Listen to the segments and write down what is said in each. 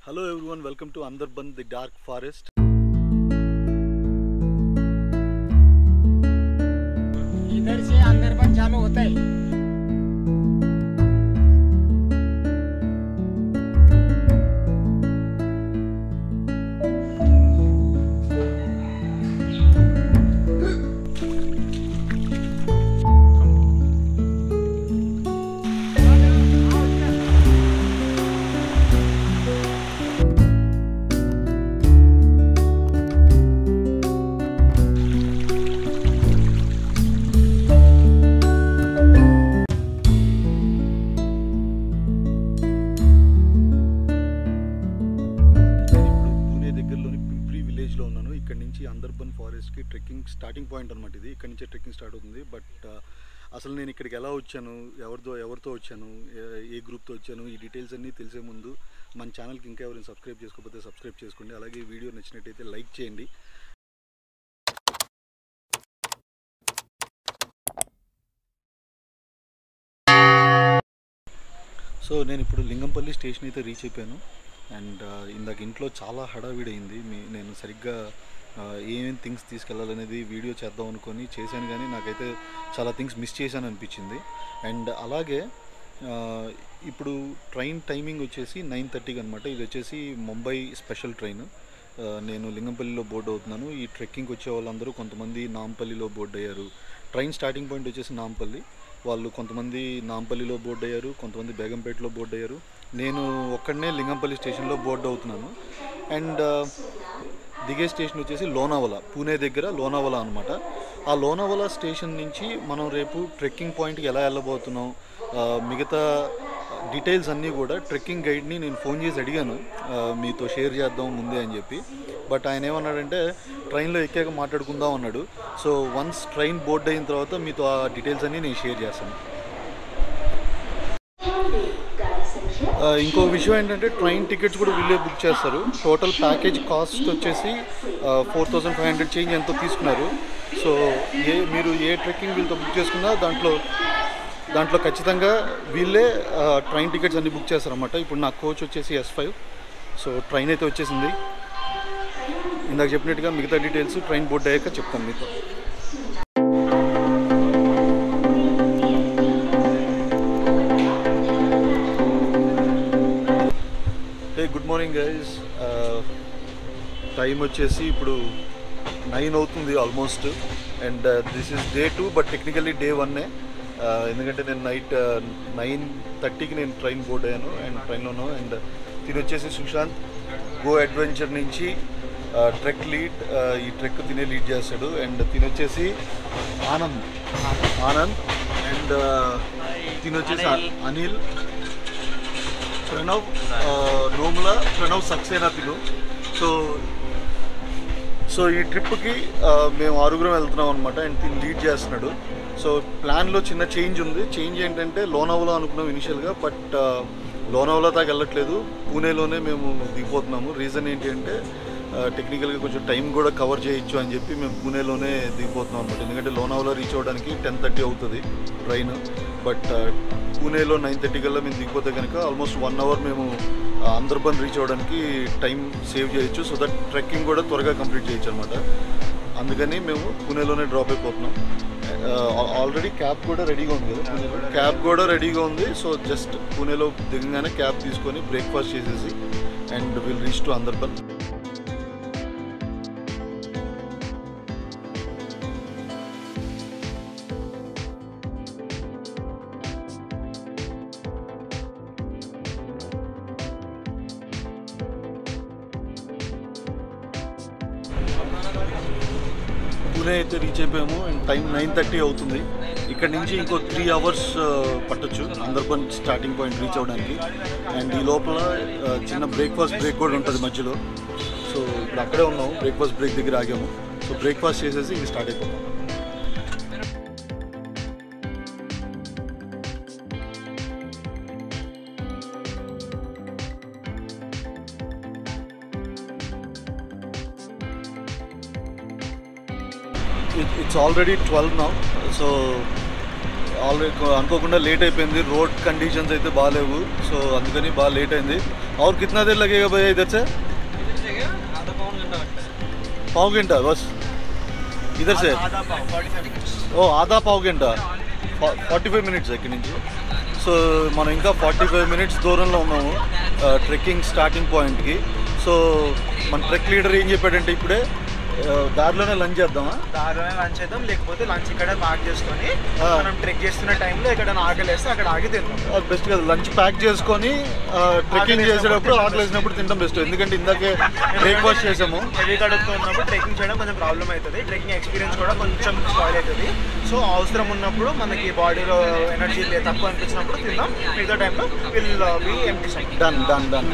Hello everyone, welcome to Andarban, the dark forest. इधर से अंदरबन चालू होता है నేను ఇప్పుడు పూణే దగ్గరలోని పింప్రీ విలేజ్లో ఉన్నాను ఇక్కడ నుంచి అందర్బన్ ఫారెస్ట్కి ట్రెక్కింగ్ స్టార్టింగ్ పాయింట్ అనమాట ఇది ఇక్కడ నుంచే ట్రెక్కింగ్ స్టార్ట్ అవుతుంది బట్ అసలు నేను ఇక్కడికి ఎలా వచ్చాను ఎవరితో ఎవరితో వచ్చాను ఏ- ఏ గ్రూప్తో వచ్చాను ఈ డీటెయిల్స్ అన్నీ తెలిసే ముందు మన ఛానల్కి ఇంకా ఎవరైనా సబ్స్క్రైబ్ చేసుకోకపోతే సబ్స్క్రైబ్ చేసుకోండి అలాగే ఈ వీడియో నచ్చినట్టయితే లైక్ చేయండి సో నేను ఇప్పుడు లింగంపల్లి స్టేషన్ అయితే రీచ్ అయిపోయాను అండ్ ఇందాక ఇంట్లో చాలా హడావిడి అయింది మీ నేను సరిగ్గా ఆ, ఏమేం థింగ్స్ తీసుకెళ్ళాలనేది వీడియో చేద్దాం అనుకొని చేశాను కానీ నాకైతే చాలా థింగ్స్ మిస్ చేశాను అనిపించింది అండ్ అలాగే ఆ, ఇప్పుడు ట్రైన్ టైమింగ్ వచ్చేసి నైన్ థర్టీకి అనమాట ఇది వచ్చేసి ముంబై స్పెషల్ ట్రైన్ ఆ, నేను లింగంపల్లిలో బోర్డు అవుతున్నాను ఈ ట్రెక్కింగ్కి వచ్చే వాళ్ళందరూ కొంతమంది నాంపల్లిలో బోర్డు అయ్యారు ట్రైన్ స్టార్టింగ్ పాయింట్ వచ్చేసి నాంపల్లి వాళ్ళు కొంతమంది నాంపల్లిలో బోర్డు అయ్యారు కొంతమంది బేగంపేటలో బోర్డు అయ్యారు నేను ఒక్కడనే లింగంపల్లి స్టేషన్లో బోర్డు అవుతున్నాను అండ్ దిగే స్టేషన్ వచ్చేసి లోనావల పూణే దగ్గర లోనావల అనమాట ఆ లోనావల స్టేషన్ నుంచి మనం రేపు ట్రెక్కింగ్ పాయింట్కి ఎలా వెళ్ళబోతున్నాం ఆ, మిగతా డీటెయిల్స్ అన్నీ కూడా ట్రెక్కింగ్ గైడ్ని నేను ఫోన్ చేసి అడిగాను ఆ, మీతో షేర్ చేద్దాం ముందే అని చెప్పి బట్ ఆయన ఏమన్నాడంటే ట్రైన్లో ఎక్కాక మాట్లాడుకుందాం అన్నాడు సో వన్స్ ట్రైన్ బోర్డ్ అయిన తర్వాత మీతో ఆ డీటెయిల్స్ అన్నీ నేను షేర్ చేస్తాను ఆ, ఇంకో విషయం ఏంటంటే ట్రైన్ టికెట్స్ కూడా వీళ్ళే బుక్ చేస్తారు టోటల్ ప్యాకేజ్ కాస్ట్ వచ్చేసి four thousand five hundred change ఎంతో తీసుకున్నారు సో ఏ మీరు ఏ ట్రెక్కింగ్ వీళ్ళతో బుక్ చేసుకున్నా దాంట్లో దాంట్లో ఖచ్చితంగా వీళ్ళే ఆ, ట్రైన్ టికెట్స్ అన్ని బుక్ చేస్తారన్నమాట ఇప్పుడు నా కోచ్ వచ్చేసి ఎస్ ఫైవ్ సో ట్రైన్ అయితే వచ్చేసింది ఇందాక చెప్పినట్టుగా మిగతా డీటెయిల్స్ ట్రైన్ బోర్డ్ అయ్యాక చెప్తాను మీతో hey good morning guys time వచ్చేసి ఇప్పుడు నైన్ అవుతుంది almost and this is day two but technically day వన్నే ఎందుకంటే నేను నైట్ నైన్ థర్టీకి నేను ట్రైన్ బోర్డ్ అయ్యాను అండ్ ట్రైన్లోను అండ్ తిని వచ్చేసి సుశాంత్ గో అడ్వెంచర్ నుంచి ట్రెక్ లీడ్ ఈ ట్రెక్ తినే లీడ్ చేస్తాడు అండ్ తిని వచ్చేసి ఆనంద్ ఆనంద్ అండ్ తిని వచ్చేసి అనిల్ ప్రణవ్ ఆ, నోముల ప్రణవ్ సక్సేనా తిను సో సో ఈ ట్రిప్కి ఆ, మేము ఆరుగురం వెళ్తున్నాం అనమాట అండ్ తిని లీడ్ చేస్తున్నాడు సో ప్లాన్లో చిన్న చేంజ్ ఉంది చేంజ్ ఏంటంటే లోనావలా అనుకున్నాం ఇనిషియల్గా బట్ లోనావలా దాకా వెళ్ళట్లేదు పూణేలోనే మేము దిగిపోతున్నాము రీజన్ ఏంటి అంటే టెక్నికల్గా కొంచెం టైం కూడా కవర్ చేయొచ్చు అని చెప్పి మేము పూణేలోనే దిగిపోతున్నాం అనమాట ఎందుకంటే లోనావలా రీచ్ అవ్వడానికి టెన్ థర్టీ అవుతుంది ట్రైన్ బట్ పూణేలో నైన్ థర్టీ కల్లా మేము దిగిపోతే కనుక ఆల్మోస్ట్ వన్ అవర్ మేము అందర్బన్ రీచ్ అవ్వడానికి టైం సేవ్ చేయొచ్చు సో దట్ ట్రెక్కింగ్ కూడా త్వరగా కంప్లీట్ చేయొచ్చు అనమాట అందుకని మేము పూణేలోనే డ్రాప్ అయిపోతున్నాం ఆల్రెడీ క్యాబ్ కూడా రెడీగా ఉంది కదా పూణేలో క్యాబ్ కూడా రెడీగా ఉంది సో జస్ట్ పూణేలో దిగగానే క్యాబ్ తీసుకొని బ్రేక్ఫాస్ట్ చేసేసి and will reach to Andharban Pune అయితే రీచ్ అయిపోయాము అండ్ టైం నైన్ థర్టీ అవుతుంది ఇక్కడ నుంచి ఇంకో త్రీ అవర్స్ పట్టొచ్చు అందర్బన్ స్టార్టింగ్ పాయింట్ రీచ్ అవ్వడానికి అండ్ ఈ లోపల ఆ, చిన్న బ్రేక్ఫాస్ట్ బ్రేక్ కూడా ఉంటుంది మధ్యలో సో ఇప్పుడు అక్కడే ఉన్నాము బ్రేక్ఫాస్ట్ బ్రేక్ దగ్గర ఆగాము సో బ్రేక్ఫాస్ట్ చేసేసి ఇంక స్టార్ట్ అయిపోతాం ఇట్స్ ఆల్రెడీ ట్వెల్వ్ నా సో ఆల్రెడీ అనుకోకుండా లేట్ అయిపోయింది రోడ్ కండిషన్స్ అయితే బాగాలేవు సో అందుకని బాగా లేట్ అయింది और कितना देर लगेगा भैया इधर से आधा पौन घंटा लगता है पाव घंटा बस इधर से आधा पाव फोर्टी फाइव मिनट्स ఓ ఆదా పావు గంట ఫార్టీ ఫైవ్ మినిట్స్ ఇక్కడి నుంచి సో మనం ఇంకా ఫార్టీ ఫైవ్ మినిట్స్ దూరంలో ఉన్నాము ట్రెక్కింగ్ స్టార్టింగ్ పాయింట్కి సో మన ట్రెక్ లీడర్ ఏం చెప్పాడంటే ఇప్పుడే ఆ, దారిలోనే లంచ్ చేద్దామా దారిలోనే లంచ్ చేద్దాం లేకపోతే లంచ్ ఇక్కడ పార్క్ చేసుకొని ఆ. మనం ట్రెక్ చేస్తున్న టైంలో ఎక్కడ ఆకలి వేస్తే అక్కడ ఆగి తిందాం బెస్ట్ కదా లంచ్ ప్యాక్ చేసుకొని ట్రెక్కింగ్ ఆకలి చేసేటప్పుడు వేసినప్పుడు ఆకలి వేసినప్పుడు తినడం బెస్ట్ ఎందుకంటే ఇందాకే బ్రేక్ఫాస్ట్ చేసాము హెవీ కడుపుతో ఉన్నప్పుడు ట్రెక్కింగ్ చేయడం కొంచెం ప్రాబ్లం అవుతుంది ట్రెక్కింగ్ ఎక్స్పీరియన్స్ కూడా కొంచెం స్పాయిల్ అవుతుంది సో అవసరం ఉన్నప్పుడు మనకి బాడీలో ఎనర్జీ తక్కువ అనిపించినప్పుడు తిందాం మిగతా టైంలో will be empty side done done done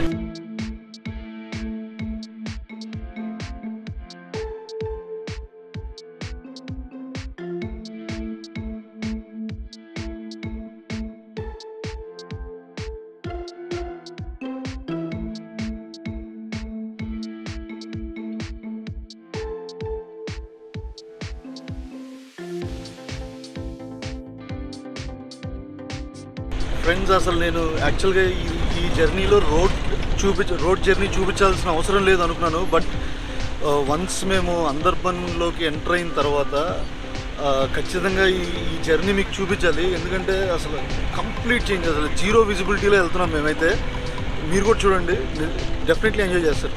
friends అసలు నేను యాక్చువల్గా ఈ ఈ జర్నీలో రోడ్ చూపించ రోడ్ జర్నీ చూపించాల్సిన అవసరం లేదు అనుకున్నాను బట్ వన్స్ మేము అందర్బన్లోకి ఎంటర్ అయిన తర్వాత ఆ, ఖచ్చితంగా ఈ ఈ జర్నీ మీకు చూపించాలి ఎందుకంటే అసలు కంప్లీట్ చేంజ్ అసలు జీరో విజిబిలిటీలో వెళ్తున్నాం మేమైతే మీరు కూడా చూడండి డెఫినెట్లీ ఎంజాయ్ చేస్తారు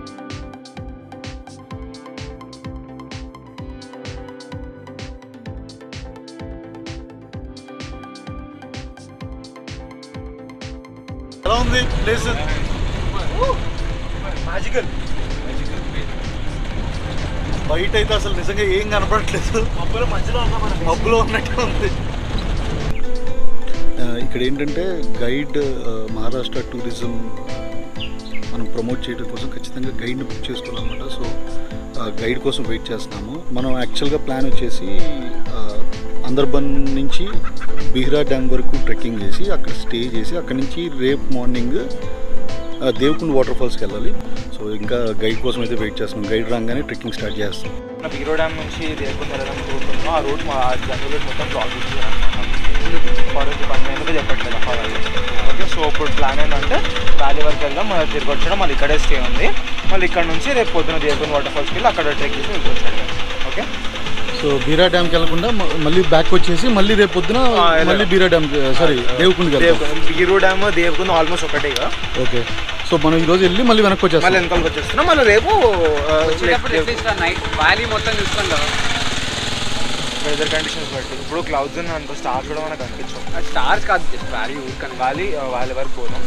ఎలా ఉంది ప్లేస్ మ్యాజికల్ బయట అయితే అసలు నిజంగా ఏం కనపడట్లేదు మబ్బుల మధ్యలో ఉన్నాం మనం మబ్బులో ఉన్నట్టే ఉంది ఇక్కడ ఏంటంటే గైడ్ మహారాష్ట్ర టూరిజం మనం ప్రమోట్ చేయడం కోసం ఖచ్చితంగా గైడ్ని బుక్ చేసుకోవాలన్నమాట సో గైడ్ కోసం వెయిట్ చేస్తున్నాము మనం యాక్చువల్గా ప్లాన్ వచ్చేసి ఆ, అందర్బన్ నుంచి బిహ్రా డ్యామ్ వరకు ట్రెక్కింగ్ చేసి అక్కడ స్టే చేసి అక్కడ నుంచి రేపు మార్నింగ్ దేవకుండ్ వాటర్ ఫాల్స్కి వెళ్ళాలి సో ఇంకా గైడ్ కోసం అయితే వెయిట్ చేస్తున్నాం గైడ్ రాగానే ట్రెక్కింగ్ స్టార్ట్ చేస్తాం మన బీరో డ్యామ్ నుంచి దేవకొండ వెళ్ళడం రూట్ ఉందో ఆ రూట్ మా జనరల్ రూట్ మొత్తం బ్లాక్ చేసి ఫారెస్ట్ డిపార్ట్మెంట్ చెప్పట్లేదు ఫారెస్ట్ ఓకే సో ఇప్పుడు ప్లాన్ ఏంటంటే వ్యాలీ వరకు వెళ్దాం మళ్ళీ తిరిగి వచ్చడం మళ్ళీ ఇక్కడే స్టే ఉంది మళ్ళీ ఇక్కడ నుంచి రేపు పొద్దున దేవకొండ వాటర్ ఫాల్స్కి వెళ్ళి అక్కడ ట్రెక్ చేసి వెళ్ళి వచ్చాడు ఓకే సో బీరా డ్యామ్కి వెళ్ళకుండా మ- మళ్ళీ బ్యాక్ వచ్చేసి మళ్ళీ రేపు పొద్దున ఆ, వెళ్ళాలి. మళ్ళీ బీరా డ్యామ్ సారీ దేవుకుండికి వెళ్తాం దేవకొండ బీరో డ్యామ్ దేవకొండ ఆల్మోస్ట్ ఒకటే ఇక ఓకే సో మనం ఈరోజు వెళ్ళి మళ్ళీ వెనక్కి మళ్ళీ వచ్చేస్తాం వెనకాలకి వచ్చేస్తున్నాం మళ్ళీ రేపు వచ్చేటప్పుడు అట్లీస్ట్ నైట్ వ్యాలీ మొత్తం చూస్తాం కదా వెదర్ కండిషన్స్ బట్టి ఇప్పుడు క్లౌడ్స్ అనుకో స్టార్స్ కూడా మనకు అనిపించవు స్టార్స్ కాదు జస్ట్ వ్యాలీ ఊరికని వ్యాలీ వ్యాలీ వరకు పోదాం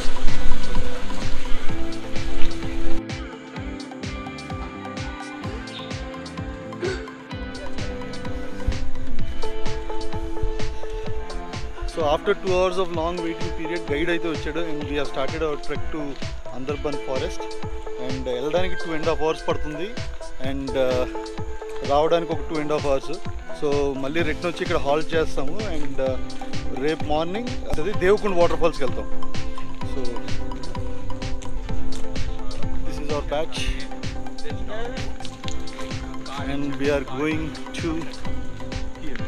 so after two hours of long waiting period guide అయితే వచ్చాడు and we started our trek to Andharban forest and వెళ్ళడానికి టూ అండ్ హాఫ్ అవర్స్ పడుతుంది అండ్ రావడానికి ఒక two and half hours so మళ్ళీ రిటర్న్ వచ్చి ఇక్కడ హాల్ట్ చేస్తాము అండ్ రేపు మార్నింగ్ అది దేవకుండ్ వాటర్ ఫాల్స్కి వెళ్తాం so this is our batch and we are going to here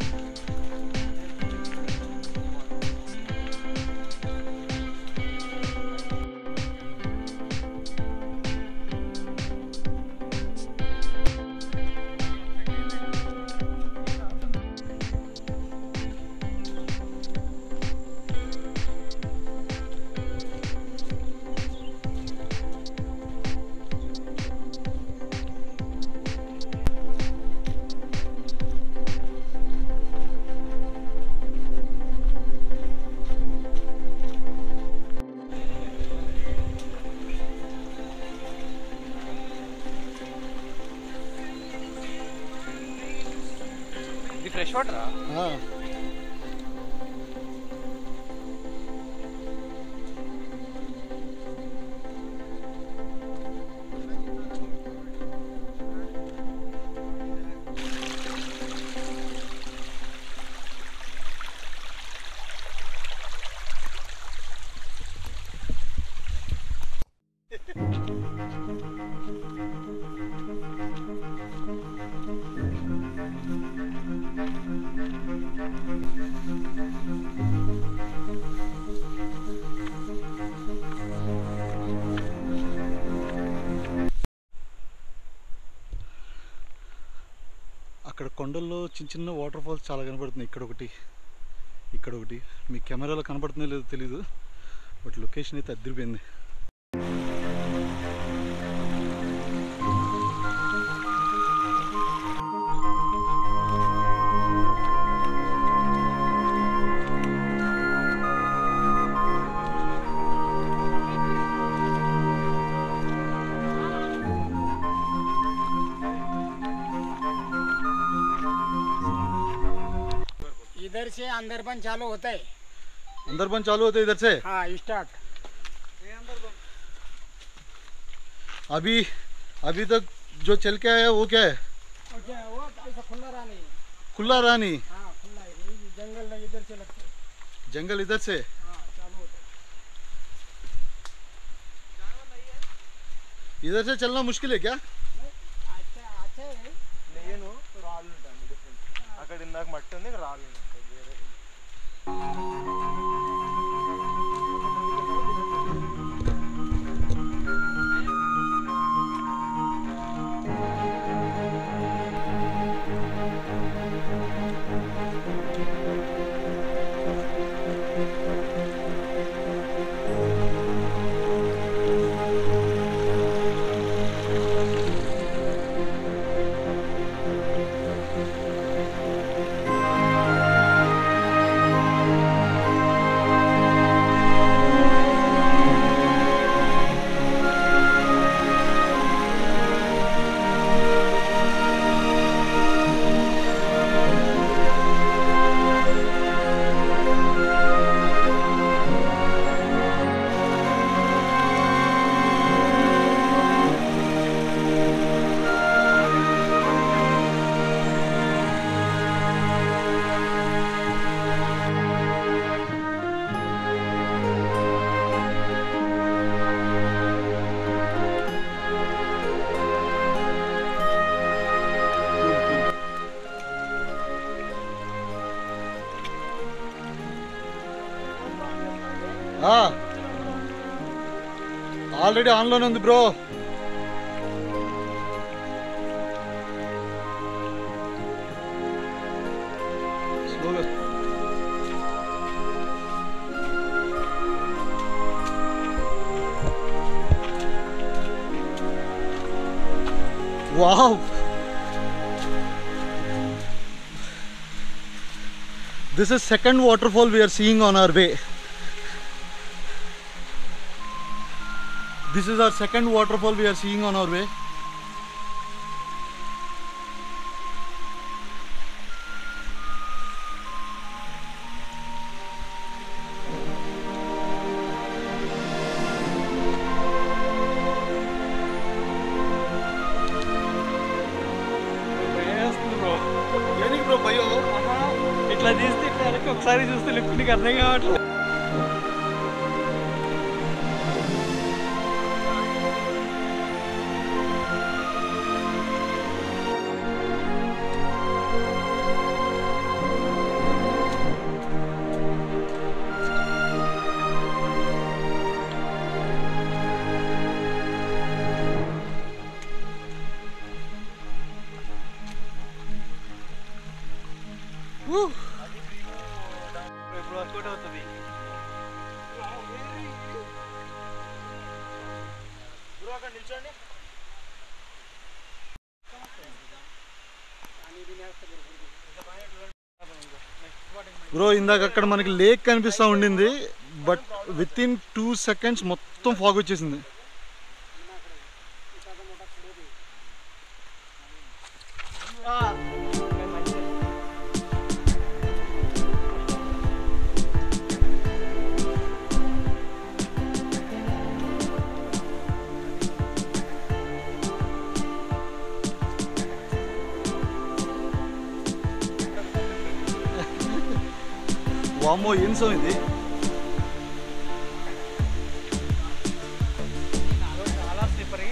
ఇది ఫ్రెష్ వాటరా అక్కడ కొండల్లో చిన్న చిన్న వాటర్ ఫాల్స్ చాలా కనపడుతున్నాయి ఇక్కడ ఒకటి ఇక్కడ ఒకటి మీ కెమెరాలో కనపడుతుందో లేదో తెలీదు బట్ లొకేషన్ అయితే అద్దరిపోయింది इधर से अंदर बन चालू होता है अंदर बन चालू होते इधर से हाँ स्टार्ट अभी अभी तक जो चल के आया वो क्या है ओके वो ऐसा खुला रहा नहीं खुला रहा नहीं हाँ खुला है ये जंगल लग इधर से लगता है जंगल इधर से हाँ चालू होता है इधर से चलना मुश्किल है क्या अच्छा अच्छा है నేను రాళ్ళు ఉంటాను డిఫరెంట్ అక్కడ ఇందాక మట్టి ఉంది ఇక్కడ రాళ్ళు ఉంటాయి వేరే ఆల్రెడీ ఆన్లోనే ఉంది బ్రో స్లోగా wow This is second waterfall we are seeing on our way. This is our second waterfall we are seeing on our way. దేనికి బ్రో భయో ఇట్లా తీస్తే ఇట్లా వెనక్కి ఒకసారి చూస్తే లిఫ్ట్ నీకు అర్థం కావట్లేదు ఇప్పుడు వర్కౌట్ అవుతుంది బ్రో అక్కడ నిల్చోండి బ్రో ఇందాక అక్కడ మనకి లేక్ కనిపిస్తూ ఉండింది but with in two seconds మొత్తం ఫాగ్ వచ్చేసింది వామ్మో ఏం సో ఇది చాలా స్లిప్పరీ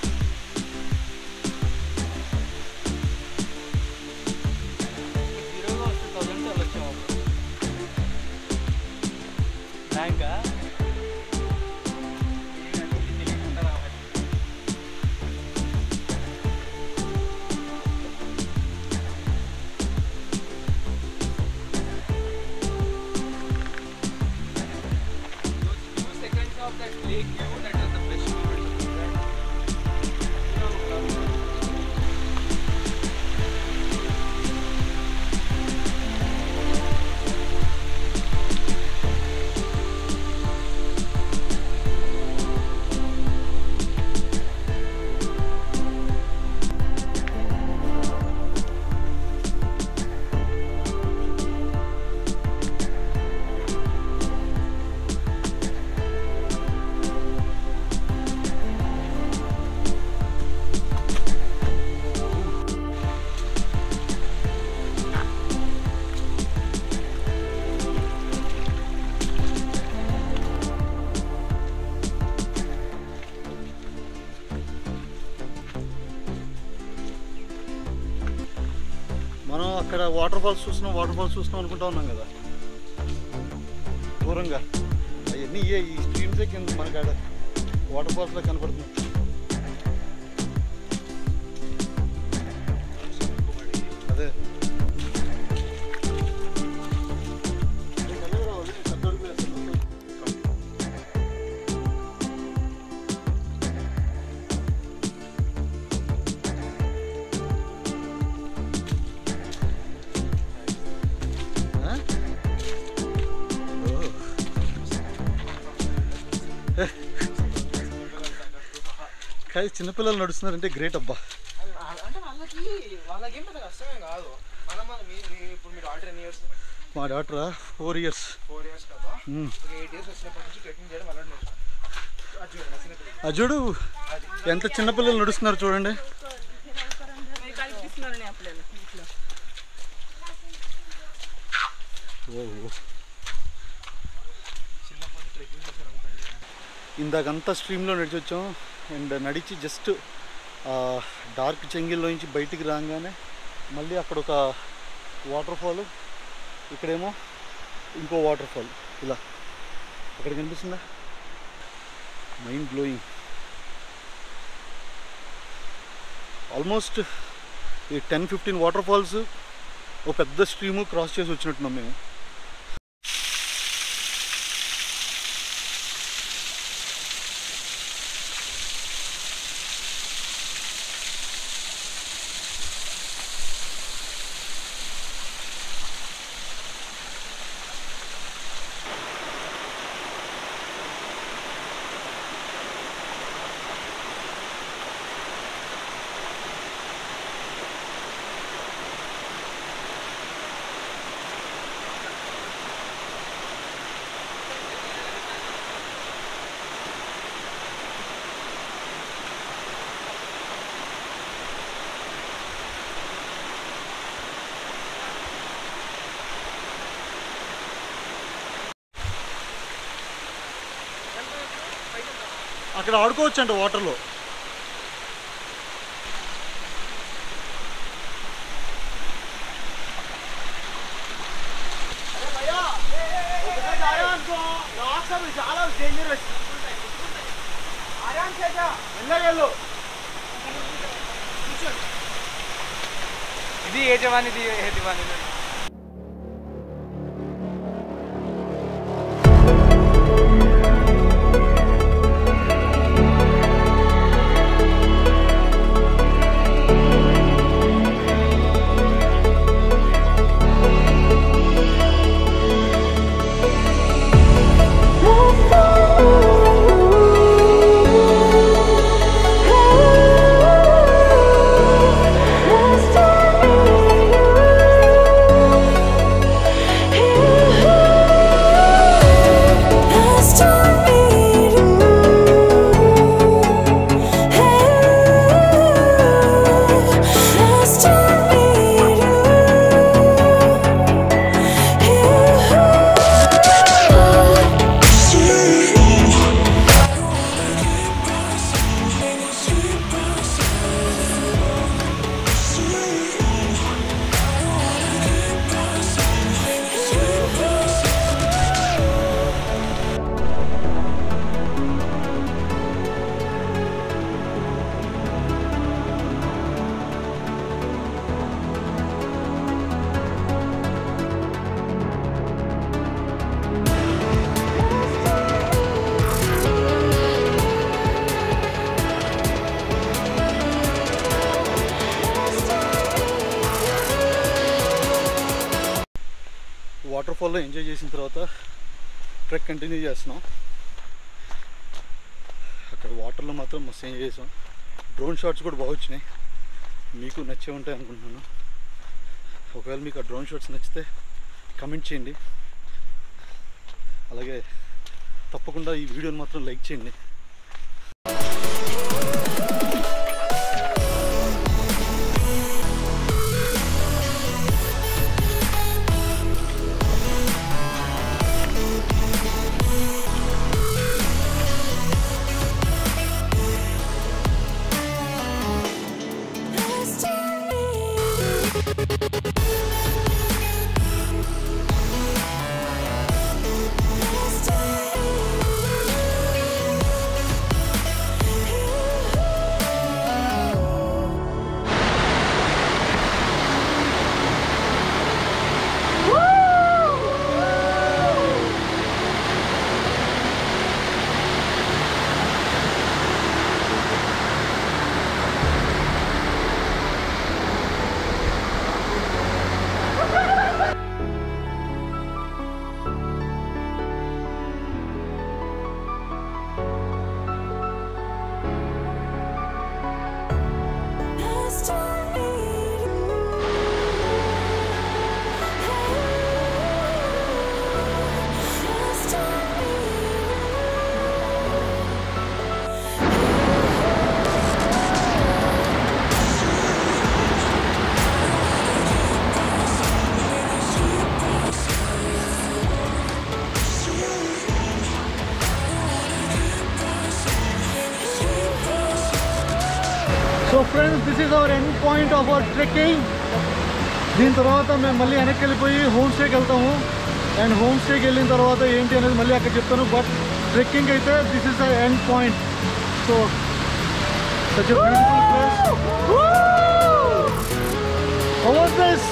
జీరో మనం అక్కడ వాటర్ ఫాల్స్ చూస్తున్నాం వాటర్ ఫాల్స్ చూస్తున్నాం అనుకుంటా ఉన్నాం కదా దూరంగా అవన్నీ ఇయే ఈ స్ట్రీమ్సే కింద మనకి ఆడ వాటర్ ఫాల్స్లో కనపడుతుంది అదే ఆ? ఓ. కానీ చిన్నపిల్లలు నడుస్తున్నారంటే గ్రేట్ అబ్బా అంటే వాళ్ళకి వాళ్ళకి ఏం పెద్ద కష్టమే కాదు మనం మీ- మీ- ఇప్పుడు మీరు ఆల్రెడీ ఎన్ని ఇయర్స్ మా డాక్టరా ఫోర్ ఇయర్స్ ఫోర్ ఇయర్స్ కదా ఒక ఎయిట్ ఇయర్స్ వచ్చినప్పటి నుంచి ట్రెక్కింగ్ చేయడం అలవాటు నేర్చుకున్నాను అది చూడండి చిన్న పిల్లలు అజుడు ఎంత చిన్నపిల్లలు నడుస్తున్నారు చూడండి ఓ చిన్నప్పటి నుంచి ట్రెక్కింగ్ చేశారు అనుకోండి ఇందాకంతా స్ట్రీమ్లో నడిచి వచ్చాం అండ్ నడిచి జస్ట్ డార్క్ చెంగిల్లో నుంచి బయటికి రాగానే మళ్ళీ అక్కడ ఒక వాటర్ ఫాల్ ఇక్కడేమో ఇంకో వాటర్ ఫాల్ ఇలా అక్కడ కనిపిస్తుందా మైండ్ బ్లోయింగ్ ఆల్మోస్ట్ ఈ టెన్ ఫిఫ్టీన్ వాటర్ ఫాల్స్ ఒక పెద్ద స్ట్రీము క్రాస్ చేసి వచ్చినట్టున్నాం మేము అక్కడ ఆడుకోవచ్చు అంట వాటర్లో ఇది ఏ జవాన్ ఇది ఏ దివాన్ ఇది వాటర్ ఫాల్లో ఎంజాయ్ చేసిన తర్వాత ట్రెక్ కంటిన్యూ చేస్తున్నాం అక్కడ వాటర్లో మాత్రం మస్తు ఎంజాయ్ చేసాం డ్రోన్ షాట్స్ కూడా బాగా వచ్చినాయి మీకు నచ్చే ఉంటాయి అనుకుంటున్నాను ఒకవేళ మీకు ఆ డ్రోన్ షాట్స్ నచ్చితే కమెంట్ చేయండి అలాగే తప్పకుండా ఈ వీడియోని మాత్రం లైక్ చేయండి Last time so friends this is our end point of our trekking దీని తర్వాత మేము మళ్ళీ వెనక్కి వెళ్ళిపోయి హోమ్ స్టేకి వెళ్తాము అండ్ హోమ్ స్టేకి వెళ్ళిన తర్వాత ఏంటి అనేది మళ్ళీ అక్కడ చెప్తాను బట్ ట్రెక్కింగ్ అయితే this is the end point so such beautiful place How was this?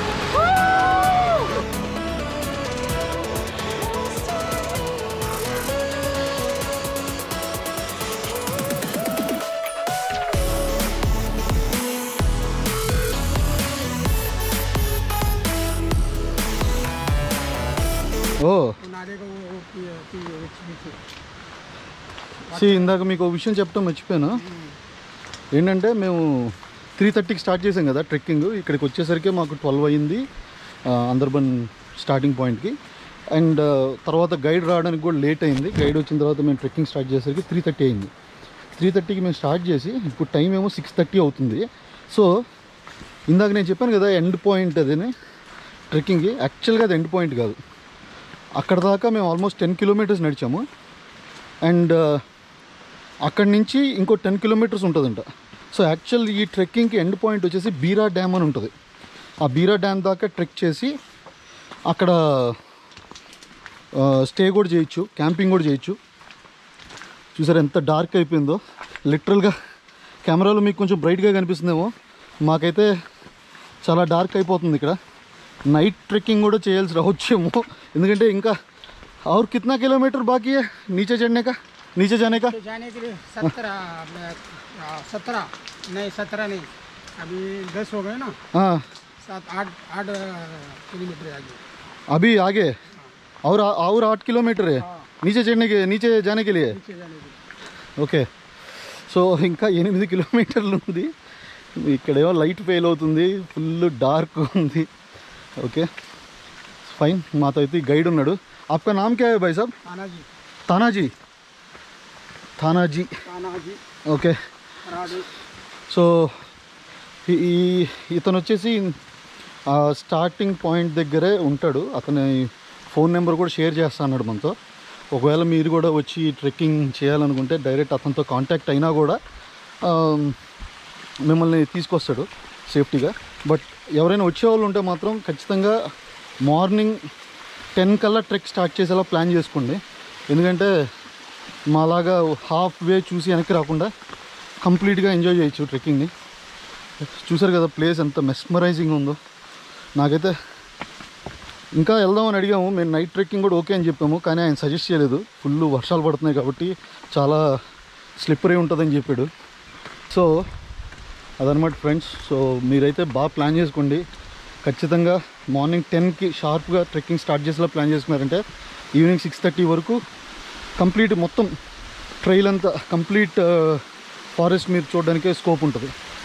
ఓ नारे को वो पी- पी- पी- पी- సి ఇందాక మీకు ఒక విషయం చెప్పడం మర్చిపోయాను ఏంటంటే మేము త్రీ థర్టీకి స్టార్ట్ చేసాం కదా ట్రెక్కింగ్ ఇక్కడికి వచ్చేసరికి మాకు ట్వెల్వ్ అయింది ఆ, అందర్బన్ స్టార్టింగ్ పాయింట్కి అండ్ తర్వాత గైడ్ రావడానికి కూడా లేట్ అయింది గైడ్ వచ్చిన తర్వాత మేము ట్రెక్కింగ్ స్టార్ట్ చేసేసరికి త్రీ థర్టీ అయింది త్రీ థర్టీకి మేము స్టార్ట్ చేసి ఇప్పుడు టైం ఏమో సిక్స్ థర్టీ అవుతుంది సో ఇందాక నేను చెప్పాను కదా ఎండ్ పాయింట్ అదని ట్రెక్కింగ్కి యాక్చువల్గా అది ఎండ్ పాయింట్ కాదు అక్కడ దాకా మేము ఆల్మోస్ట్ టెన్ కిలోమీటర్స్ నడిచాము అండ్ అక్కడి నుంచి ఇంకో టెన్ కిలోమీటర్స్ ఉంటుందంట సో యాక్చువల్ ఈ ట్రెక్కింగ్కి ఎండ్ పాయింట్ వచ్చేసి బీరా డ్యామ్ అని ఉంటుంది ఆ బీరా డ్యామ్ దాకా ట్రెక్ చేసి అక్కడ స్టే కూడా చేయొచ్చు క్యాంపింగ్ కూడా చేయొచ్చు చూసారు ఎంత డార్క్ అయిపోయిందో లిటరల్గా కెమెరాలో మీకు కొంచెం బ్రైట్గా కనిపిస్తుందేమో మాకైతే చాలా డార్క్ అయిపోతుంది ఇక్కడ నైట్ ట్రెక్కింగ్ కూడా చేయాల్సి రావచ్చేమో ఎందుకంటే ఇంకా और कितना किलोमीटर बाकी है नीचे चढ़ने का नीचे जाने का तो जाने के लिए सत्रह सत्रह नहीं सत्रह नहीं अभी दस हो गए ना हाँ सात आठ आठ किलोमीटर आगे अभी आगे और और आठ किलोमीटर है नीचे चढ़ने के नीचे जाने के लिए नीचे जाने के लिए ఓకే సో ఇంకా ఎనిమిది కిలోమీటర్లు ఉంది ఇక్కడేమో లైట్ ఫెయిల్ అవుతుంది ఫుల్ డార్క్ ఉంది ఓకే ఫైన్ మాతో అయితే గైడ్ ఉన్నాడు आपका नाम क्या है भाई साहब ताना जी तानाजी तानाजी ताना जी ఓకే राडी సో ఈ ఈ- ఇతను వచ్చేసి ఆ స్టార్టింగ్ పాయింట్ దగ్గరే ఉంటాడు అతని ఫోన్ నెంబర్ కూడా షేర్ చేస్తా అన్నాడు మనతో ఒకవేళ మీరు కూడా వచ్చి ట్రెక్కింగ్ చేయాలనుకుంటే డైరెక్ట్ అతనితో కాంటాక్ట్ అయినా కూడా ఆ, మిమ్మల్ని తీసుకొస్తాడు సేఫ్టీగా బట్ ఎవరైనా వచ్చేవాళ్ళు ఉంటే మాత్రం ఖచ్చితంగా మార్నింగ్ టెన్ కల్లా ట్రెక్ స్టార్ట్ చేసేలా ప్లాన్ చేసుకోండి ఎందుకంటే మాలాగా హాఫ్ వే చూసి వెనక్కి రాకుండా కంప్లీట్గా ఎంజాయ్ చేయొచ్చు ట్రెక్కింగ్ని చూసారు కదా ప్లేస్ ఎంత మెస్మరైజింగ్ ఉందో నాకైతే ఇంకా వెళ్దామని అడిగాము మేము నైట్ ట్రెక్కింగ్ కూడా ఓకే అని చెప్పాము కానీ ఆయన సజెస్ట్ చేయలేదు ఫుల్ వర్షాలు పడుతున్నాయి కాబట్టి చాలా స్లిప్పరీ ఉంటుందని చెప్పాడు సో అదనమాట ఫ్రెండ్స్ సో మీరైతే బాగా ప్లాన్ చేసుకోండి ఖచ్చితంగా మార్నింగ్ టెన్కి షార్ప్గా ట్రెక్కింగ్ స్టార్ట్ చేసేలా ప్లాన్ చేసుకున్నారంటే ఈవినింగ్ సిక్స్ థర్టీ వరకు కంప్లీట్ మొత్తం ట్రైల్ అంతా కంప్లీట్ ఫారెస్ట్ మీరు చూడడానికే స్కోప్ ఉంటుంది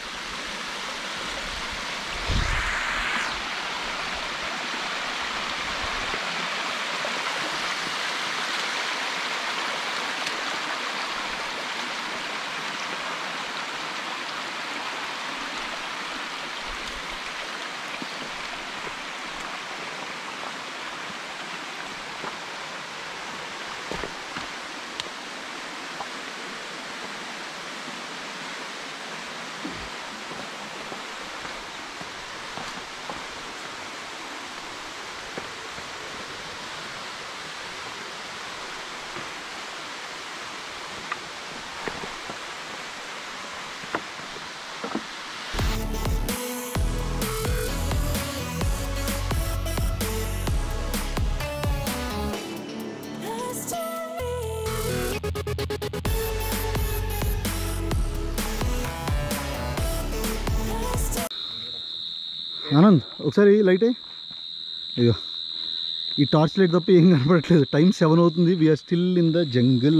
ఆనంద్ ఒకసారి లైట్ అయ్యి అయ్యో ఈ టార్చ్ లైట్ తప్ప ఏం కనపడట్లేదు టైం సెవెన్ అవుతుంది we are still in the jungle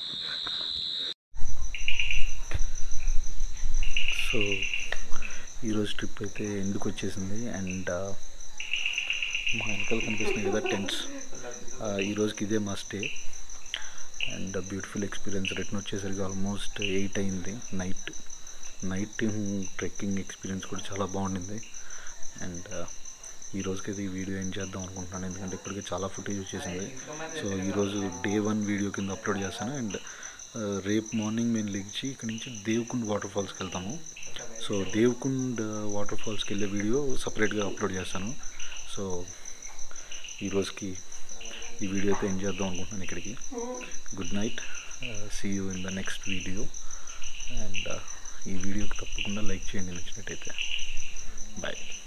so ఈరోజు ట్రిప్ అయితే ఎందుకు వచ్చేసింది అండ్ మా వెనకాల కనిపిస్తున్నాయి కదా టెంట్స్ ఈరోజుకి ఇదే మా stay and beautiful experience return వచ్చేసరికి ఆల్మోస్ట్ ఎయిట్ అయింది నైట్ నైట్ ట్రెక్కింగ్ ఎక్స్పీరియన్స్ కూడా చాలా బాగుండింది అండ్ ఈ రోజుకైతే ఈ వీడియో ఏం చేద్దాం అనుకుంటున్నాను ఎందుకంటే ఇప్పటికే చాలా ఫుటేజ్ వచ్చేసింది సో ఈరోజు డే వన్ వీడియో కింద అప్లోడ్ చేస్తాను అండ్ ఆ, రేపు మార్నింగ్ మేము లేచి ఇక్కడ నుంచి దేవకుండ్ వాటర్ ఫాల్స్కి వెళ్తాము సో దేవకుండ్ వాటర్ ఫాల్స్కి వెళ్ళే వీడియో సపరేట్గా అప్లోడ్ చేస్తాను సో ఈ రోజుకి ఈ వీడియో అయితే ఎండ్ చేద్దాం అనుకుంటున్నాను ఇక్కడికి good night see you in the next video and ఈ వీడియోకి తప్పకుండా లైక్ చేయండి నచ్చినట్టయితే బాయ్